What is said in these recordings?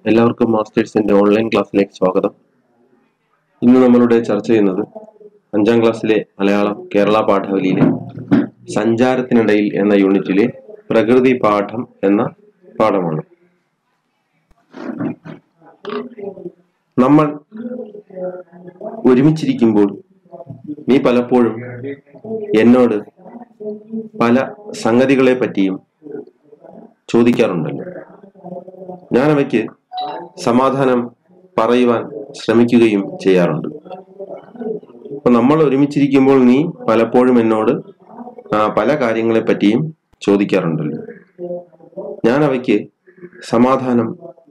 എല്ലാവർക്കും മാസ്റ്റേഴ്സിന്റെ ഓൺലൈൻ ക്ലാസ്സിലേക്ക് സ്വാഗതം ഇന്ന് നമ്മളിവിടെ ചർച്ച ചെയ്യുന്നത് അഞ്ചാം ക്ലാസ്സിലെ മലയാളം കേരള പാഠാവലിയിലെ സഞ്ചാരത്തിനിടയിൽ എന്ന യൂണിറ്റിലെ പ്രകൃതി പാഠം എന്ന പാഠമാണ് നമ്മൾ ഒരുമിച്ചിരിക്കുമ്പോൾ നീ പലപ്പോഴും എന്നോട് പല സംഗതികളെ പറ്റിയും ചോദിക്കാറുണ്ടല്ലോ ഞാൻ അവയ്ക്ക് സമാധാനം പറയുവാൻ ശ്രമിക്കുകയും ചെയ്യാറുണ്ട് അപ്പൊ നമ്മൾ ഒരുമിച്ചിരിക്കുമ്പോൾ നീ പലപ്പോഴും എന്നോട് ആ, പല കാര്യങ്ങളെ പറ്റിയും ചോദിക്കാറുണ്ടല്ലോ ഞാൻ അവയ്ക്ക് സമാധാനം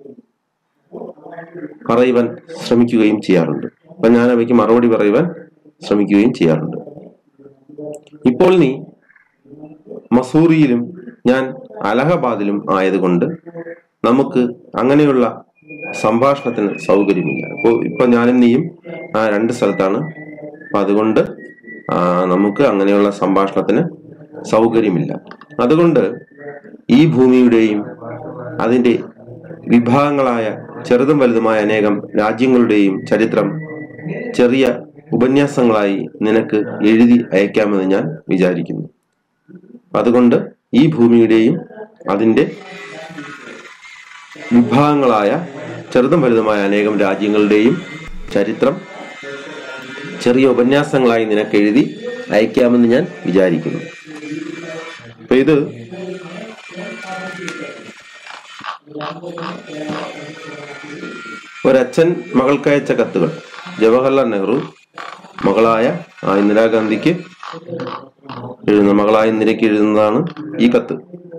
പറയുവാൻ ശ്രമിക്കുകയും ചെയ്യാറുണ്ട് അപ്പൊ ഞാൻ അവയ്ക്ക് മറുപടി പറയുവാൻ ശ്രമിക്കുകയും ചെയ്യാറുണ്ട് ഇപ്പോൾ നീ മസൂറിയിലും ഞാൻ അലഹബാദിലും ആയതുകൊണ്ട് നമുക്ക് അങ്ങനെയുള്ള സംഭാഷണത്തിന് സൗകര്യമില്ല അപ്പോൾ ഇപ്പൊ ഞാനും നീയും ആ രണ്ട് സ്ഥലത്താണ് അപ്പൊ അതുകൊണ്ട് ആ, നമുക്ക് അങ്ങനെയുള്ള സംഭാഷണത്തിന് സൗകര്യമില്ല അതുകൊണ്ട് ഈ ഭൂമിയുടെയും അതിന്റെ വിഭാഗങ്ങളായ ചെറുതും വലുതുമായ അനേകം രാജ്യങ്ങളുടെയും ചരിത്രം ചെറിയ ഉപന്യാസങ്ങളായി നിനക്ക് എഴുതി അയക്കാമെന്ന് ഞാൻ വിചാരിക്കുന്നു അതുകൊണ്ട് ഈ ഭൂമിയുടെയും അതിന്റെ വിഭാഗങ്ങളായ ചെറുതും വലുതുമായ അനേകം രാജ്യങ്ങളുടെയും ചരിത്രം ചെറിയ ഉപന്യാസങ്ങളായി നിനക്ക് എഴുതി അയക്കാമെന്ന് ഞാൻ വിചാരിക്കുന്നു അപ്പൊ ഇത് ഒരച്ഛൻ മകൾക്കയച്ച കത്തുകൾ ജവഹർലാൽ നെഹ്റു മകളായ ആ ഇന്ദിരാഗാന്ധിക്ക് എഴുതുന്ന മകളായ ഇന്ദിരയ്ക്ക് എഴുതുന്നതാണ് ഈ കത്ത്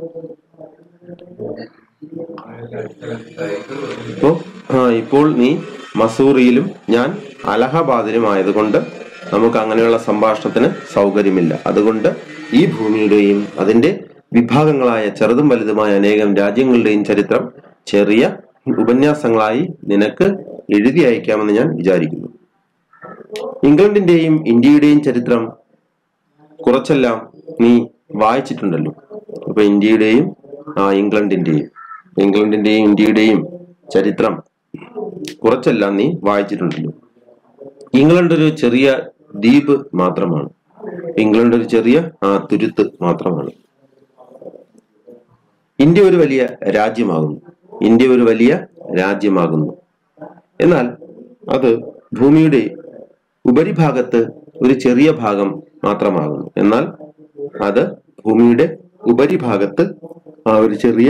ഇപ്പോ ആ, ഇപ്പോൾ നീ മസൂറിയിലും ഞാൻ അലഹബാദിലും ആയതുകൊണ്ട് നമുക്ക് അങ്ങനെയുള്ള സംഭാഷണത്തിന് സൗകര്യമില്ല അതുകൊണ്ട് ഈ ഭൂമിയുടെയും അതിന്റെ വിഭാഗങ്ങളായ ചെറുതും വലുതുമായ അനേകം രാജ്യങ്ങളുടെയും ചരിത്രം ചെറിയ ഉപന്യാസങ്ങളായി നിനക്ക് എഴുതി അയക്കാമെന്ന് ഞാൻ വിചാരിക്കുന്നു ഇംഗ്ലണ്ടിന്റെയും ഇന്ത്യയുടെയും ചരിത്രം കുറച്ചെല്ലാം നീ വായിച്ചിട്ടുണ്ടല്ലോ അപ്പൊ ഇന്ത്യയുടെയും ആ ഇംഗ്ലണ്ടിന്റെയും ഇംഗ്ലണ്ടിന്റെയും ഇന്ത്യയുടെയും ചരിത്രം കുറച്ചെല്ലാം നീ വായിച്ചിട്ടുണ്ടല്ലോ ഇംഗ്ലണ്ട് ഒരു ചെറിയ ദ്വീപ് മാത്രമാണ് ഇംഗ്ലണ്ട് ഒരു ചെറിയ ആ തുരുത്ത് മാത്രമാണ് ഇന്ത്യ ഒരു വലിയ രാജ്യമാകുന്നു ഇന്ത്യ ഒരു വലിയ രാജ്യമാകുന്നു എന്നാൽ അത് ഭൂമിയുടെ ഉപരിഭാഗത്ത് ഒരു ചെറിയ ഭാഗം മാത്രമാകുന്നു എന്നാൽ അത് ഭൂമിയുടെ ഉപരിഭാഗത്ത് ആ ഒരു ചെറിയ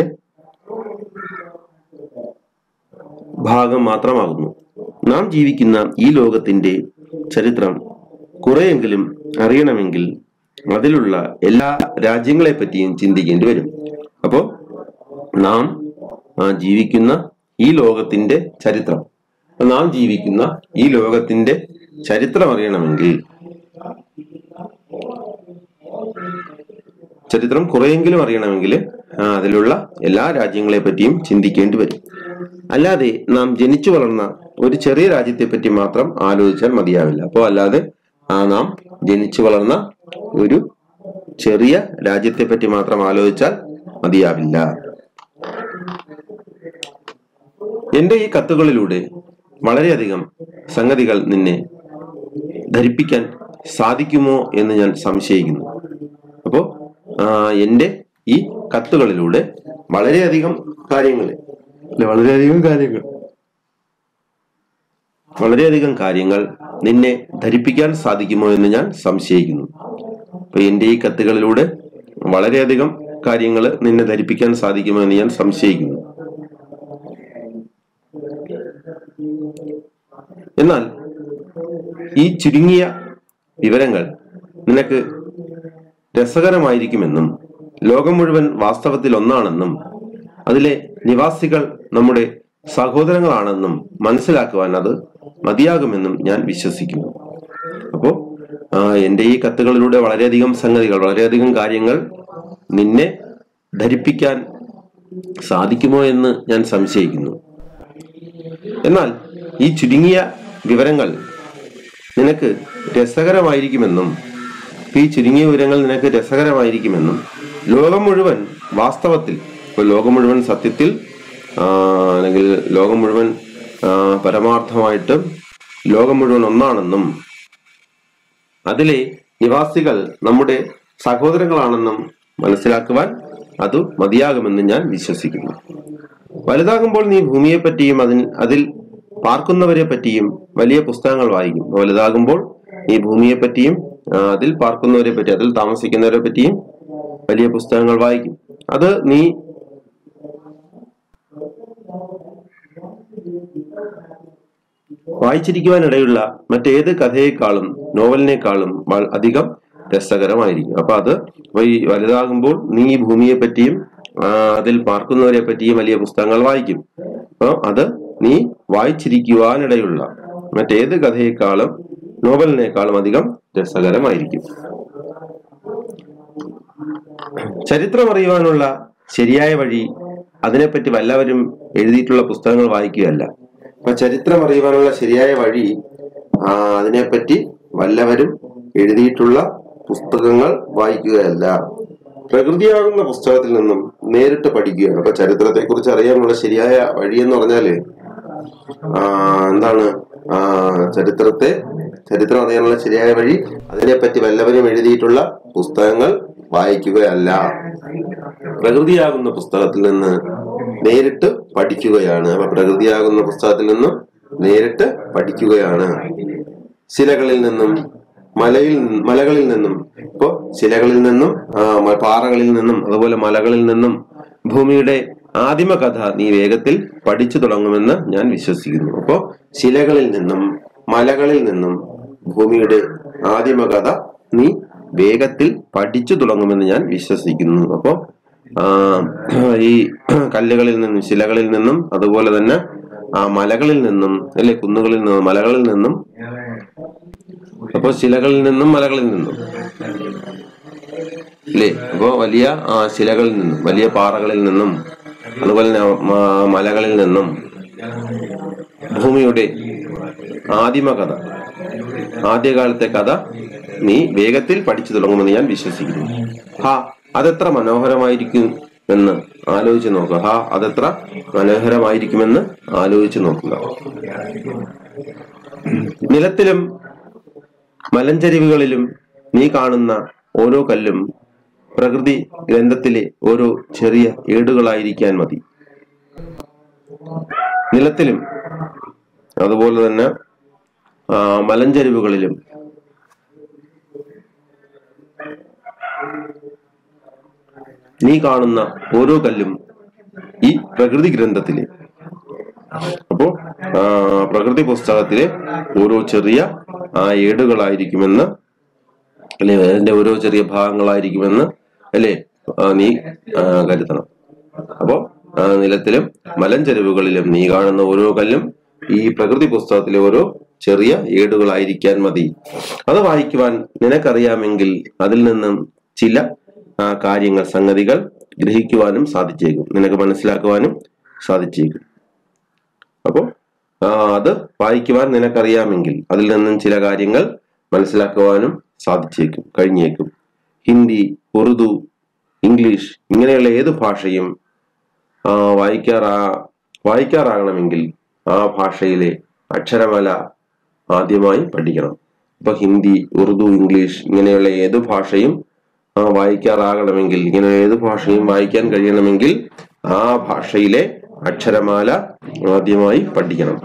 ഭാഗം മാത്രമാകുന്നു നാം ജീവിക്കുന്ന ഈ ലോകത്തിന്റെ ചരിത്രം കുറെയെങ്കിലും അറിയണമെങ്കിൽ അതിലുള്ള എല്ലാ രാജ്യങ്ങളെ പറ്റിയും ചിന്തിക്കേണ്ടി വരും അപ്പോ നാം ആ, ജീവിക്കുന്ന ഈ ലോകത്തിന്റെ ചരിത്രം നാം ജീവിക്കുന്ന ഈ ലോകത്തിന്റെ ചരിത്രം അറിയണമെങ്കിൽ ചരിത്രം കുറെയെങ്കിലും അറിയണമെങ്കിൽ ആ, അതിലുള്ള എല്ലാ രാജ്യങ്ങളെ പറ്റിയും ചിന്തിക്കേണ്ടി വരും അല്ലാതെ നാം ജനിച്ചു വളർന്ന ഒരു ചെറിയ രാജ്യത്തെ പറ്റി മാത്രം ആലോചിച്ചാൽ മതിയാവില്ല അപ്പോൾ അല്ലാതെ ആ നാം ജനിച്ചു വളർന്ന ഒരു ചെറിയ രാജ്യത്തെ പറ്റി മാത്രം ആലോചിച്ചാൽ മതിയാവില്ല എന്റെ ഈ കത്തുകളിലൂടെ വളരെയധികം സംഗതികൾ നിന്നെ ധരിപ്പിക്കാൻ സാധിക്കുമോ എന്ന് ഞാൻ സംശയിക്കുന്നു അപ്പോ ആ, എന്റെ ഈ കത്തുകളിലൂടെ വളരെയധികം കാര്യങ്ങൾ അല്ലെ വളരെയധികം കാര്യങ്ങൾ വളരെയധികം കാര്യങ്ങൾ നിന്നെ ധരിപ്പിക്കാൻ സാധിക്കുമോ എന്ന് ഞാൻ സംശയിക്കുന്നു അപ്പൊ എന്റെ ഈ കത്തുകളിലൂടെ വളരെയധികം കാര്യങ്ങൾ നിന്നെ ധരിപ്പിക്കാൻ സാധിക്കുമോ എന്ന് ഞാൻ സംശയിക്കുന്നു എന്നാൽ ഈ ചുരുങ്ങിയ വിവരങ്ങൾ നിനക്ക് രസകരമായിരിക്കുമെന്നും ലോകം മുഴുവൻ വാസ്തവത്തിൽ ഒന്നാണെന്നും അതിലെ നിവാസികൾ നമ്മുടെ സഹോദരങ്ങളാണെന്നും മനസ്സിലാക്കുവാൻ അത് മതിയാകുമെന്നും ഞാൻ വിശ്വസിക്കുന്നു അപ്പോ ആ, എന്റെ ഈ കത്തുകളിലൂടെ വളരെയധികം സംഗതികൾ വളരെയധികം കാര്യങ്ങൾ നിന്നെ ധരിപ്പിക്കാൻ സാധിക്കുമോ എന്ന് ഞാൻ സംശയിക്കുന്നു എന്നാൽ ഈ ചുരുങ്ങിയ വിവരങ്ങൾ നിനക്ക് രസകരമായിരിക്കുമെന്നും ഈ ചുരുങ്ങിയ വിവരങ്ങൾ നിനക്ക് രസകരമായിരിക്കുമെന്നും ലോകം മുഴുവൻ വാസ്തവത്തിൽ ഇപ്പോൾ ലോകം മുഴുവൻ സത്യത്തിൽ ആ, അല്ലെങ്കിൽ ലോകം മുഴുവൻ ആ, പരമാർത്ഥമായിട്ട് ലോകം മുഴുവൻ ഒന്നാണെന്നും അതിലെ നിവാസികൾ നമ്മുടെ സഹോദരങ്ങളാണെന്നും മനസ്സിലാക്കുവാൻ അത് മതിയാകുമെന്ന് ഞാൻ വിശ്വസിക്കുന്നു വലുതാകുമ്പോൾ നീ ഭൂമിയെ പറ്റിയും അതിൽ അതിൽ പാർക്കുന്നവരെ പറ്റിയും വലിയ പുസ്തകങ്ങൾ വായിക്കും വലുതാകുമ്പോൾ നീ ഭൂമിയെ പറ്റിയും ആ, അതിൽ പാർക്കുന്നവരെ പറ്റി അതിൽ താമസിക്കുന്നവരെ പറ്റിയും വലിയ പുസ്തകങ്ങൾ വായിക്കും അത് നീ വായിച്ചിരിക്കുവാനിടയുള്ള മറ്റേത് കഥയെക്കാളും നോവലിനേക്കാളും വ- അധികം രസകരമായിരിക്കും അപ്പൊ അത് അപ്പൊ ഈ വലുതാകുമ്പോൾ നീ ഈ ഭൂമിയെ പറ്റിയും ആ, അതിൽ പാർക്കുന്നവരെ പറ്റിയും വലിയ പുസ്തകങ്ങൾ വായിക്കും അപ്പൊ അത് നീ വായിച്ചിരിക്കുവാനിടയുള്ള മറ്റേത് കഥയെക്കാളും നോവലിനേക്കാളും അധികം രസകരമായിരിക്കും ചരിത്രം അറിയുവാനുള്ള ശരിയായ വഴി അതിനെപ്പറ്റി വല്ലവരും എഴുതിയിട്ടുള്ള പുസ്തകങ്ങൾ വായിക്കുകയല്ല അപ്പൊ ചരിത്രം അറിയുവാനുള്ള ശരിയായ വഴി ആ, അതിനെപ്പറ്റി വല്ലവരും എഴുതിയിട്ടുള്ള പുസ്തകങ്ങൾ വായിക്കുകയല്ല പ്രകൃതിയാകുന്ന പുസ്തകത്തിൽ നിന്നും നേരിട്ട് പഠിക്കുകയാണ് അപ്പൊ ചരിത്രത്തെ കുറിച്ച് അറിയാനുള്ള ശരിയായ വഴി എന്ന് പറഞ്ഞാല് ആ, എന്താണ് ആ, ചരിത്രത്തെ ചരിത്രം അറിയാനുള്ള ശരിയായ വഴി അതിനെപ്പറ്റി വല്ലവരും എഴുതിയിട്ടുള്ള പുസ്തകങ്ങൾ വായിക്കുകയല്ല പ്രകൃതിയാകുന്ന പുസ്തകത്തിൽ നിന്ന് നേരിട്ട് പഠിക്കുകയാണ് അപ്പൊ പ്രകൃതിയാകുന്ന പുസ്തകത്തിൽ നിന്നും നേരിട്ട് പഠിക്കുകയാണ് ശിലകളിൽ നിന്നും മലയിൽ നി- മലകളിൽ നിന്നും ഇപ്പോ ശിലകളിൽ നിന്നും ആ, മ- പാറകളിൽ നിന്നും അതുപോലെ മലകളിൽ നിന്നും ഭൂമിയുടെ ആദിമ കഥ നീ വേഗത്തിൽ പഠിച്ചു തുടങ്ങുമെന്ന് ഞാൻ വിശ്വസിക്കുന്നു അപ്പോ ശിലകളിൽ നിന്നും മലകളിൽ നിന്നും ഭൂമിയുടെ ആദിമ കഥ നീ വേഗത്തിൽ പഠിച്ചു തുടങ്ങുമെന്ന് ഞാൻ വിശ്വസിക്കുന്നു അപ്പോ ആ, ഈ കല്ലുകളിൽ നിന്നും ശിലകളിൽ നിന്നും അതുപോലെ തന്നെ ആ മലകളിൽ നിന്നും അല്ലെ കുന്നുകളിൽ നിന്നും മലകളിൽ നിന്നും അപ്പോ ശിലകളിൽ നിന്നും മലകളിൽ നിന്നും അല്ലേ അപ്പോ വലിയ ആ, ശിലകളിൽ നിന്നും വലിയ പാറകളിൽ നിന്നും അതുപോലെ തന്നെ മ- മലകളിൽ നിന്നും ഭൂമിയുടെ ആദിമ കഥ ആദ്യകാലത്തെ കഥ നീ വേഗത്തിൽ പഠിച്ചു തുടങ്ങുമെന്ന് ഞാൻ വിശ്വസിക്കുന്നു ഹാ അതെത്ര മനോഹരമായിരിക്കും എന്ന് ആലോചിച്ച് നോക്കുക ഹാ അതെത്ര മനോഹരമായിരിക്കുമെന്ന് ആലോചിച്ച് നോക്കുക നിലത്തിലും മലഞ്ചരിവുകളിലും നീ കാണുന്ന ഓരോ കല്ലും പ്രകൃതി ഗ്രന്ഥത്തിലെ ഓരോ ചെറിയ ഏടുകളായിരിക്കാൻ മതി നിലത്തിലും അതുപോലെ തന്നെ ആ, മലഞ്ചരിവുകളിലും നീ കാണുന്ന ഓരോ കല്ലും ഈ പ്രകൃതി ഗ്രന്ഥത്തിലെ അപ്പോ ആ, പ്രകൃതി പുസ്തകത്തിലെ ഓരോ ചെറിയ ആ ഏടുകളായിരിക്കുമെന്ന് അല്ലെ അതിന്റെ ഓരോ ചെറിയ ഭാഗങ്ങളായിരിക്കുമെന്ന് അല്ലെ ആ, നീ ആ, കരുതണം അപ്പോ ആ, നിലത്തിലും മലഞ്ചെരുവുകളിലും നീ കാണുന്ന ഓരോ കല്ലും ഈ പ്രകൃതി പുസ്തകത്തിലെ ഓരോ ചെറിയ ഏടുകളായിരിക്കാൻ മതി അത് വായിക്കുവാൻ നിനക്കറിയാമെങ്കിൽ അതിൽ നിന്നും ചില ആ, കാര്യങ്ങൾ സംഗതികൾ ഗ്രഹിക്കുവാനും സാധിച്ചേക്കും നിനക്ക് മനസ്സിലാക്കുവാനും സാധിച്ചേക്കും അപ്പോ ആ, അത് വായിക്കുവാൻ നിനക്കറിയാമെങ്കിൽ അതിൽ നിന്നും ചില കാര്യങ്ങൾ മനസ്സിലാക്കുവാനും സാധിച്ചേക്കും കഴിഞ്ഞേക്കും ഹിന്ദി ഉറുദു ഇംഗ്ലീഷ് ഇങ്ങനെയുള്ള ഏത് ഭാഷയും ആ, വായിക്കാറാ വായിക്കാറാകണമെങ്കിൽ ആ ഭാഷയിലെ അക്ഷരമാല ആദ്യമായി പഠിക്കണം ഇപ്പൊ ഹിന്ദി ഉറുദു ഇംഗ്ലീഷ് ഇങ്ങനെയുള്ള ഏത് ഭാഷയും ആ, വായിക്കാറാകണമെങ്കിൽ ഇങ്ങനെ ഏത് ഭാഷയും വായിക്കാൻ കഴിയണമെങ്കിൽ ആ ഭാഷയിലെ അക്ഷരമാല ആദ്യമായി പഠിക്കണം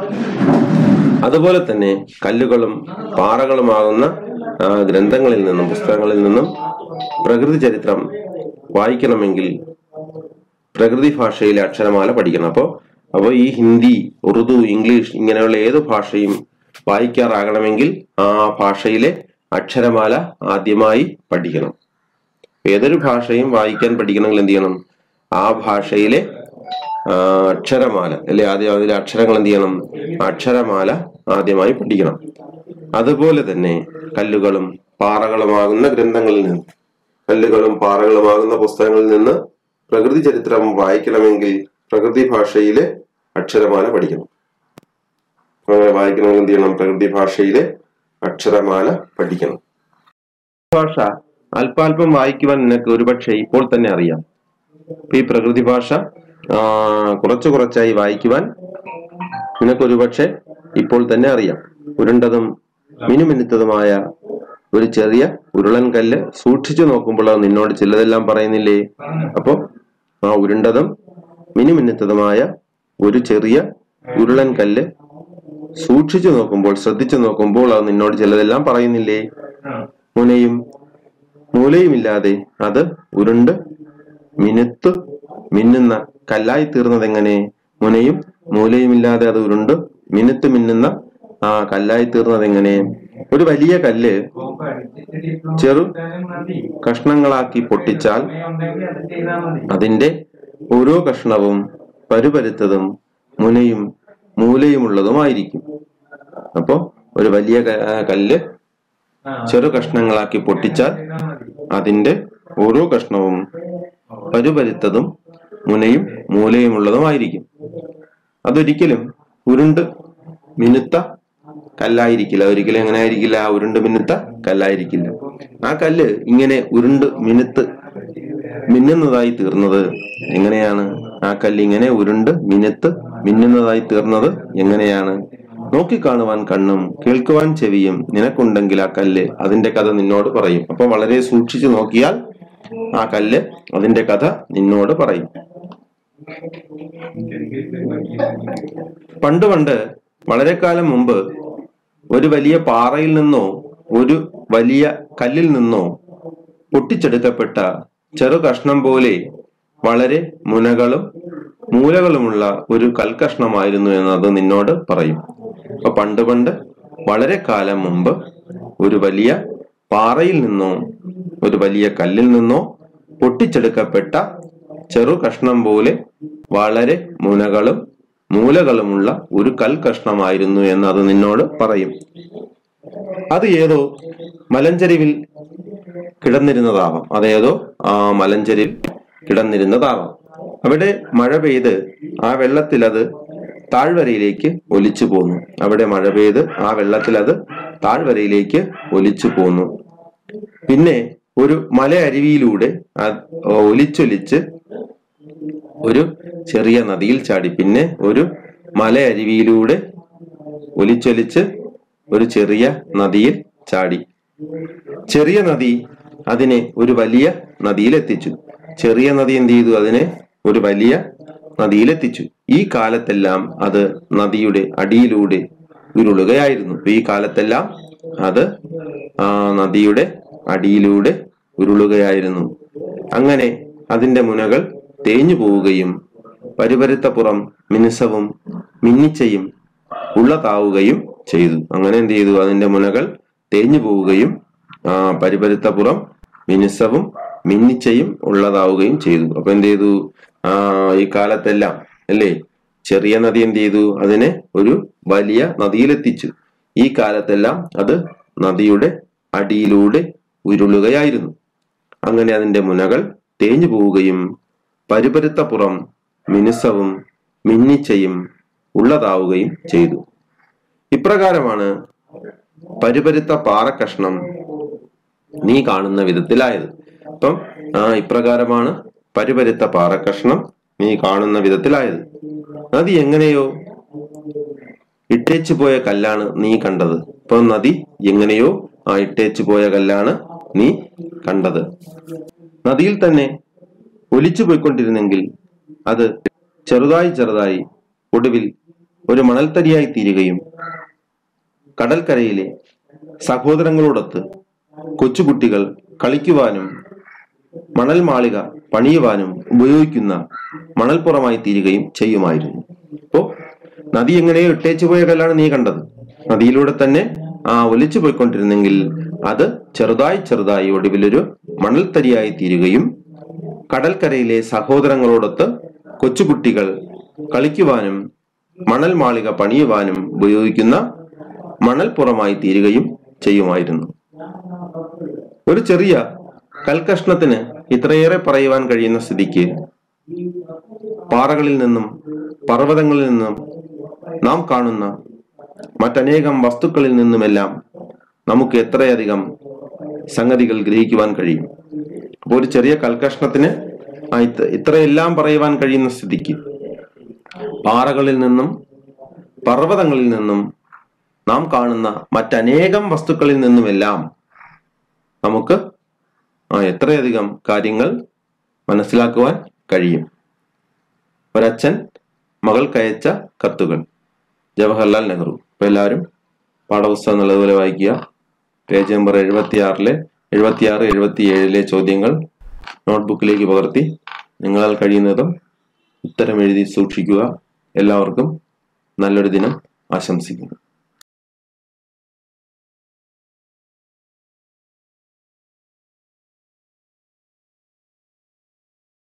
അതുപോലെ തന്നെ കല്ലുകളും പാറകളുമാകുന്ന ആ, ഗ്രന്ഥങ്ങളിൽ നിന്നും പുസ്തകങ്ങളിൽ നിന്നും പ്രകൃതി ചരിത്രം വായിക്കണമെങ്കിൽ പ്രകൃതി ഭാഷയിലെ അക്ഷരമാല പഠിക്കണം അപ്പോൾ അപ്പോൾ ഈ ഹിന്ദി ഉറുദു ഇംഗ്ലീഷ് ഇങ്ങനെയുള്ള ഏത് ഭാഷയും വായിക്കാറാകണമെങ്കിൽ ആ ഭാഷയിലെ അക്ഷരമാല ആദ്യമായി പഠിക്കണം ഏതൊരു ഭാഷയും വായിക്കാൻ പഠിക്കണമെങ്കിൽ എന്ത് ചെയ്യണം ആ ഭാഷയിലെ ആ, അക്ഷരമാല അല്ലെ ആദ്യം അതിലെ അക്ഷരങ്ങൾ എന്ത് ചെയ്യണം അക്ഷരമാല ആദ്യമായി പഠിക്കണം അതുപോലെ തന്നെ കല്ലുകളും പാറകളുമാകുന്ന ഗ്രന്ഥങ്ങളിൽ നിന്ന് കല്ലുകളും പാറകളുമാകുന്ന പുസ്തകങ്ങളിൽ നിന്ന് പ്രകൃതി ചരിത്രം വായിക്കണമെങ്കിൽ പ്രകൃതി ഭാഷയിലെ അക്ഷരമാല പഠിക്കണം അങ്ങനെ വായിക്കണമെങ്കിൽ എന്ത് ചെയ്യണം പ്രകൃതി ഭാഷയിലെ അക്ഷരമാല പഠിക്കണം ഭാഷ അല്പാൽപം വായിക്കുവാൻ നിനക്ക് ഒരുപക്ഷെ ഇപ്പോൾ തന്നെ അറിയാം ഇപ്പൊ ഈ പ്രകൃതി ഭാഷ ആ, കുറച്ചു കുറച്ചായി വായിക്കുവാൻ നിനക്കൊരു പക്ഷെ ഇപ്പോൾ തന്നെ അറിയാം ഉരുണ്ടതും മിനുമിനുത്തതുമായ ഒരു ചെറിയ ഉരുളൻ കല്ല് സൂക്ഷിച്ചു നോക്കുമ്പോൾ അത് നിന്നോട് ചിലതെല്ലാം പറയുന്നില്ലേ അപ്പോ ആ ഉരുണ്ടതും മിനുമിനുത്തതുമായ ഒരു ചെറിയ ഉരുളൻ കല്ല് സൂക്ഷിച്ചു നോക്കുമ്പോൾ ശ്രദ്ധിച്ചു നോക്കുമ്പോൾ അത് നിന്നോട് ചിലതെല്ലാം പറയുന്നില്ലേ മുനയും മൂലയുമില്ലാതെ അത് ഉരുണ്ട് മിനുത്ത് മിന്നുന്ന കല്ലായി തീർന്നതെങ്ങനെ മുനയും മൂലയുമില്ലാതെ അത് ഉരുണ്ട് മിനുത്ത് മിന്നുന്ന ആ കല്ലായി തീർന്നതെങ്ങനെ ഒരു വലിയ കല്ല് ചെറു കഷ്ണങ്ങളാക്കി പൊട്ടിച്ചാൽ അതിന്റെ ഓരോ കഷ്ണവും പരുപരുത്തതും മുനയും മൂലയുമുള്ളതുമായിരിക്കും അപ്പോ ഒരു വലിയ ക- ആ, കല്ല് ചെറു കഷ്ണങ്ങളാക്കി പൊട്ടിച്ചാൽ അതിന്റെ ഓരോ കഷ്ണവും പരുപരുത്തതും മുനയും മൂലയുമുള്ളതുമായിരിക്കും അതൊരിക്കലും ഉരുണ്ട് മിനുത്ത കല്ലായിരിക്കില്ല ഒരിക്കലും എങ്ങനെ ആയിരിക്കില്ല ആ ഉരുണ്ട് മിനുത്ത കല്ലായിരിക്കില്ല ആ കല്ല് ഇങ്ങനെ ഉരുണ്ട് മിനുത്ത് മിന്നുന്നതായി തീർന്നത് എങ്ങനെയാണ് ആ കല്ല് ഇങ്ങനെ ഉരുണ്ട് മിനുത്ത് മിന്നുന്നതായി തീർന്നത് എങ്ങനെയാണ് നോക്കിക്കാണുവാൻ കണ്ണും കേൾക്കുവാൻ ചെവിയും നിനക്കുണ്ടെങ്കിൽ ആ കല്ല് അതിന്റെ കഥ നിന്നോട് പറയും അപ്പൊ വളരെ സൂക്ഷിച്ചു നോക്കിയാൽ ആ കല്ല് അതിന്റെ കഥ നിന്നോട് പറയും പണ്ട് പണ്ട് വളരെ കാലം മുമ്പ് ഒരു വലിയ പാറയിൽ നിന്നോ ഒരു വലിയ കല്ലിൽ നിന്നോ പൊട്ടിച്ചെടുക്കപ്പെട്ട ചെറു കഷ്ണം പോലെ വളരെ മുനകളും മൂലകളുമുള്ള ഒരു കൽക്കഷ്ണമായിരുന്നു എന്ന് അത് നിന്നോട് പറയും അപ്പൊ പണ്ട് പണ്ട് വളരെ കാലം മുമ്പ് ഒരു വലിയ പാറയിൽ നിന്നോ ഒരു വലിയ കല്ലിൽ നിന്നോ പൊട്ടിച്ചെടുക്കപ്പെട്ട ചെറു കഷ്ണം പോലെ വളരെ മുനകളും മൂലകളുമുള്ള ഒരു കൽക്കഷ്ണമായിരുന്നു എന്ന് അത് നിന്നോട് പറയും അത് ഏതോ മലഞ്ചരിവിൽ കിടന്നിരുന്നതാവാം അതേതോ ആ മലഞ്ചരിൽ കിടന്നിരുന്നതാവാം അവിടെ മഴ പെയ്ത് ആ വെള്ളത്തിൽ അത് താഴ്വരയിലേക്ക് ഒലിച്ചു പോന്നു അവിടെ മഴ പെയ്ത് ആ വെള്ളത്തിൽ അത് താഴ്വരയിലേക്ക് ഒലിച്ചു പോന്നു പിന്നെ ഒരു മല അരുവിയിലൂടെ അത് ഒലിച്ചൊലിച്ച് ഒരു ചെറിയ നദിയിൽ ചാടി പിന്നെ ഒരു മല അരുവിയിലൂടെ ഒലിച്ചൊലിച്ച് ഒരു ചെറിയ നദിയിൽ ചാടി ചെറിയ നദി അതിനെ ഒരു വലിയ നദിയിലെത്തിച്ചു ചെറിയ നദി എന്ത് ചെയ്തു അതിനെ ഒരു വലിയ നദിയിലെത്തിച്ചു ഈ കാലത്തെല്ലാം അത് നദിയുടെ അടിയിലൂടെ ഉരുളുകയായിരുന്നു അപ്പൊ ഈ കാലത്തെല്ലാം അത് ആ നദിയുടെ അടിയിലൂടെ ഉരുളുകയായിരുന്നു അങ്ങനെ അതിന്റെ മുനകൾ തേഞ്ഞു പോവുകയും പരുപരുത്തപ്പുറം മിനുസവും മിന്നിച്ചയും ഉള്ളതാവുകയും ചെയ്തു അങ്ങനെ എന്ത് ചെയ്തു അതിന്റെ മുനകൾ തേഞ്ഞു പോവുകയും ആ പരിപരുത്തപ്പുറം മിനുസവും മിന്നിച്ചയും ഉള്ളതാവുകയും ചെയ്തു അപ്പൊ എന്ത് ചെയ്തു ആ ഈ കാലത്തെല്ലാം അല്ലേ ചെറിയ നദി എന്ത് ചെയ്തു അതിനെ ഒരു വലിയ നദിയിലെത്തിച്ചു ഈ കാലത്തെല്ലാം അത് നദിയുടെ അടിയിലൂടെ ഉരുളുകയായിരുന്നു അങ്ങനെ അതിന്റെ മുനകൾ തേഞ്ഞു പോവുകയും പരിപരുത്തപ്പുറം മിനുസവും മിന്നിച്ചയും ഉള്ളതാവുകയും ചെയ്തു ഇപ്രകാരമാണ് പരിപരുത്ത പാറക്കഷ്ണം നീ കാണുന്ന വിധത്തിലായത് അപ്പം ആ ഇപ്രകാരമാണ് പരിപരുത്ത പാറക്കഷ്ണം നീ കാണുന്ന വിധത്തിലായത് നദി എങ്ങനെയോ ഇട്ടേച്ചു പോയ കല്ലാണ് നീ കണ്ടത് ഇപ്പൊ നദി എങ്ങനെയോ ആ ഇട്ടേച്ചു പോയ കല്ലാണ് നീ കണ്ടത് നദിയിൽ തന്നെ ഒലിച്ചു പോയിക്കൊണ്ടിരുന്നെങ്കിൽ അത് ചെറുതായി ചെറുതായി ഒടുവിൽ ഒരു മണൽത്തരിയായി തീരുകയും കടൽക്കരയിലെ സഹോദരങ്ങളോടൊത്ത് കൊച്ചുകുട്ടികൾ കളിക്കുവാനും മണൽ മാളിക പണിയുവാനും ഉപയോഗിക്കുന്ന മണൽപ്പുറമായി തീരുകയും ചെയ്യുമായിരുന്നു അപ്പോ നദി എങ്ങനെയോ ഇട്ടേച്ചു പോയ കല്ലാണ് നീ കണ്ടത് നദിയിലൂടെ തന്നെ ആ ഒലിച്ചു പോയിക്കൊണ്ടിരുന്നെങ്കിൽ അത് ചെറുതായി ചെറുതായി ഒടുവിലൊരു മണൽത്തരിയായി തീരുകയും കടൽക്കരയിലെ സഹോദരങ്ങളോടൊത്ത് കൊച്ചുകുട്ടികൾ കളിക്കുവാനും മണൽ മാളിക പണിയുവാനും ഉപയോഗിക്കുന്ന മണൽപ്പുറമായി തീരുകയും ചെയ്യുമായിരുന്നു ഒരു ചെറിയ കൽക്കഷ്ണത്തിന് ഇത്രയേറെ പറയുവാൻ കഴിയുന്ന സ്ഥിതിക്ക് പാറകളിൽ നിന്നും പർവ്വതങ്ങളിൽ നിന്നും നാം കാണുന്ന മറ്റനേകം വസ്തുക്കളിൽ നിന്നുമെല്ലാം നമുക്ക് എത്രയധികം സംഗതികൾ ഗ്രഹിക്കുവാൻ കഴിയും അപ്പോൾ ഒരു ചെറിയ കൽക്കഷ്ണത്തിന് ആ ഇത് ഇത്രയെല്ലാം പറയുവാൻ കഴിയുന്ന സ്ഥിതിക്ക് പാറകളിൽ നിന്നും പർവ്വതങ്ങളിൽ നിന്നും നാം കാണുന്ന മറ്റനേകം വസ്തുക്കളിൽ നിന്നുമെല്ലാം നമുക്ക് ആ എത്രയധികം കാര്യങ്ങൾ മനസ്സിലാക്കുവാൻ കഴിയും ഒരച്ഛൻ മകൾക്കയച്ച കത്തുകൾ ജവഹർലാൽ നെഹ്റു അപ്പൊ എല്ലാവരും പാഠപുസ്തകം നല്ലതുപോലെ വായിക്കുക പേജ് നമ്പർ എഴുപത്തിയാറിലെ എഴുപത്തിയാറ് എഴുപത്തി ഏഴിലെ ചോദ്യങ്ങൾ നോട്ട്ബുക്കിലേക്ക് പകർത്തി നിങ്ങളാൽ കഴിയുന്നതും ഉത്തരം എഴുതി സൂക്ഷിക്കുക എല്ലാവർക്കും നല്ലൊരു ദിനം ആശംസിക്കുന്നു